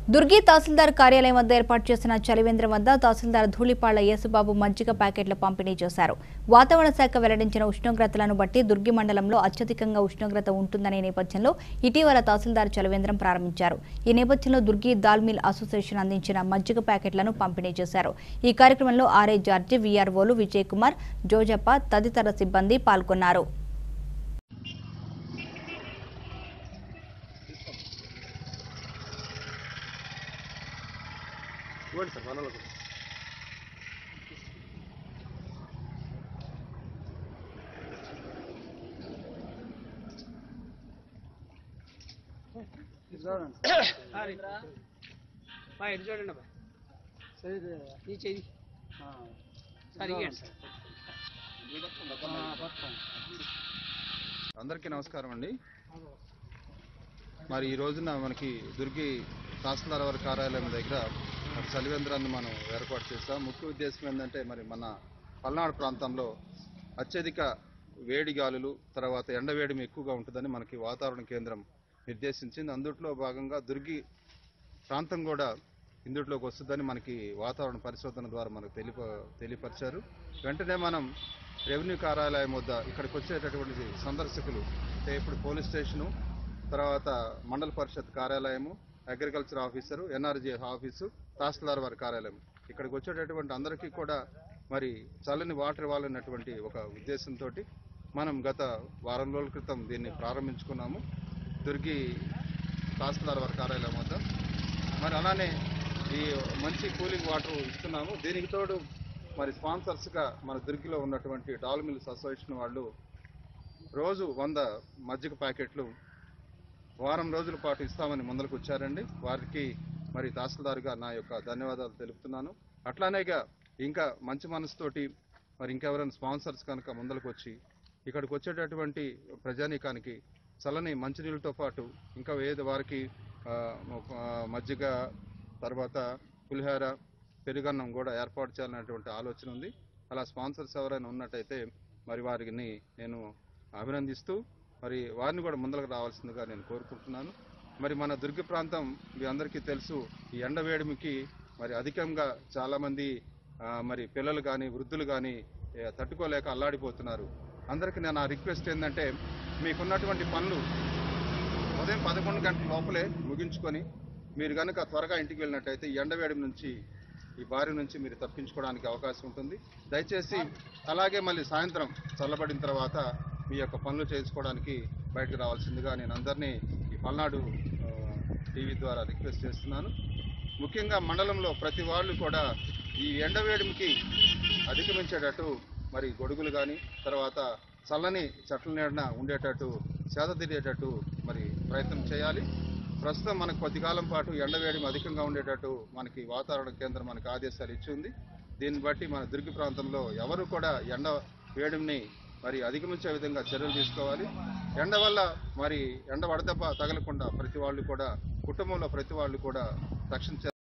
దుర్గి తహసీల్దార్ కార్యాలయం వద్ద ఏర్పాటు చేసిన చలివేంద్రం వద్ద తహసీల్దార్ ధూళిపాళ్ల యేసుబాబు మజ్జిగ ప్యాకెట్ల పంపిణీ చేశారు వాతావరణ శాఖ వెల్లడించిన ఉష్ణోగ్రతలను బట్టి దుర్గి మండలంలో అత్యధికంగా ఉష్ణోగ్రత ఉంటుందనే నేపథ్యంలో ఇటీవల తహసీల్దార్ చలివేంద్రం ప్రారంభించారు ఈ నేపథ్యంలో దుర్గి దాల్ మిల్ అసోసియేషన్ అందించిన మజ్జిగ ప్యాకెట్లను పంపిణీ చేశారు ఈ కార్యక్రమంలో ఆర్ఏ జార్జి వీఆర్ఓలు విజయ్ కుమార్ జోజప్ప తదితర సిబ్బంది పాల్గొన్నారు ఇవ్వండి సార్ మనలో బా ఎటు చూడండి బా ఈ చెయ్యి సరిగా సార్ అందరికీ నమస్కారం అండి మరి ఈ రోజున మనకి దుర్గి తహసీల్దార్ వారి కార్యాలయం దగ్గర మరి చలివేంద్రాన్ని మనం ఏర్పాటు చేస్తాం ముఖ్య ఉద్దేశం ఏంటంటే మరి మన పల్నాడు ప్రాంతంలో అత్యధిక వేడి గాలులు తర్వాత ఎండవేడి ఎక్కువగా ఉంటుందని మనకి వాతావరణ కేంద్రం నిర్దేశించింది అందుట్లో భాగంగా దుర్గి ప్రాంతం కూడా ఇందుట్లోకి వస్తుందని మనకి వాతావరణ పరిశోధన ద్వారా మనకు తెలిప తెలియపరిచారు వెంటనే మనం రెవెన్యూ కార్యాలయం వద్ద ఇక్కడికి వచ్చేటటువంటి సందర్శకులు అంటే ఇప్పుడు పోలీస్ స్టేషను తర్వాత మండల పరిషత్ కార్యాలయము agriculture officer NRG office tahsildar వారి కార్యాలయం ఇక్కడికి వచ్చేటటువంటి అందరికీ కూడా మరి చల్లని వాటర్ ఇవ్వాలన్నటువంటి ఒక ఉద్దేశంతో మనం గత వారం రోజుల క్రితం దీన్ని ప్రారంభించుకున్నాము దుర్గి తహసీల్దార్ వారి కార్యాలయం వద్ద మరి అలానే ఈ మంచి కూలింగ్ వాటర్ ఇస్తున్నాము దీనికి తోడు మరి స్పాన్సర్స్గా మన దుర్గిలో ఉన్నటువంటి డాల్ మిల్స్ అసోసియేషన్ వాళ్ళు రోజు వంద మజ్జిగ ప్యాకెట్లు వారం రోజుల పాటు ఇస్తామని ముందరకు వచ్చారండి వారికి మరి తహసీల్దార్గా నా యొక్క ధన్యవాదాలు తెలుపుతున్నాను అట్లానేగా ఇంకా మంచి మనసుతోటి మరి ఇంకెవరైనా స్పాన్సర్స్ కనుక ముందరకు వచ్చి ఇక్కడికి వచ్చేటటువంటి ప్రజానీకానికి చల్లని మంచినీళ్ళతో పాటు ఇంకా ఏది వారికి ఆ, ఆ, మజ్జిగ తర్వాత పులిహోర పెరుగన్నం కూడా ఏర్పాటు చేయాలనేటువంటి ఆలోచన ఉంది అలా స్పాన్సర్స్ ఎవరైనా ఉన్నట్టయితే మరి వారిని నేను అభినందిస్తూ మరి వారిని కూడా ముందరకు రావాల్సిందిగా నేను కోరుకుంటున్నాను మరి మన దుర్గ ప్రాంతం మీ అందరికీ తెలుసు ఈ ఎండ వేడిమికి మరి అధికంగా చాలామంది ఆ, మరి పిల్లలు కానీ వృద్ధులు కానీ ఏ, తట్టుకోలేక అల్లాడిపోతున్నారు అందరికీ నేను ఆ రిక్వెస్ట్ ఏంటంటే మీకున్నటువంటి పనులు ఉదయం పదకొండు గంటల లోపలే ముగించుకొని మీరు కనుక త్వరగా ఇంటికి వెళ్ళినట్టయితే ఈ ఎండవేడి నుంచి ఈ బారి నుంచి మీరు తప్పించుకోవడానికి అవకాశం ఉంటుంది దయచేసి అలాగే మళ్ళీ సాయంత్రం చల్లబడిన తర్వాత మీ యొక్క పనులు చేసుకోవడానికి బయటకు రావాల్సిందిగా నేను అందరినీ ఈ పల్నాడు ఆ, టీవీ ద్వారా రిక్వెస్ట్ చేస్తున్నాను ముఖ్యంగా మండలంలో ప్రతి వాళ్ళు కూడా ఈ ఎండవేడిమికి అధిగమించేటట్టు మరి గొడుగులు కానీ తర్వాత చల్లని చెట్ల నీడన ఉండేటట్టు సేద తీరేటట్టు మరి ప్రయత్నం చేయాలి ప్రస్తుతం మనకు కొద్ది కాలం పాటు ఎండవేడిమి అధికంగా ఉండేటట్టు మనకి వాతావరణ కేంద్రం మనకు ఆదేశాలు ఇచ్చి ఉంది దీన్ని బట్టి మన దుర్గి ప్రాంతంలో ఎవరు కూడా ఎండ వేడిని మరి అధిగమించే విధంగా చర్యలు తీసుకోవాలి ఎండ వల్ల మరి ఎండ వడదెబ్బ తగలకుండా ప్రతి వాళ్ళు కూడా కుటుంబంలో ప్రతి వాళ్ళు కూడా రక్షణ చర్య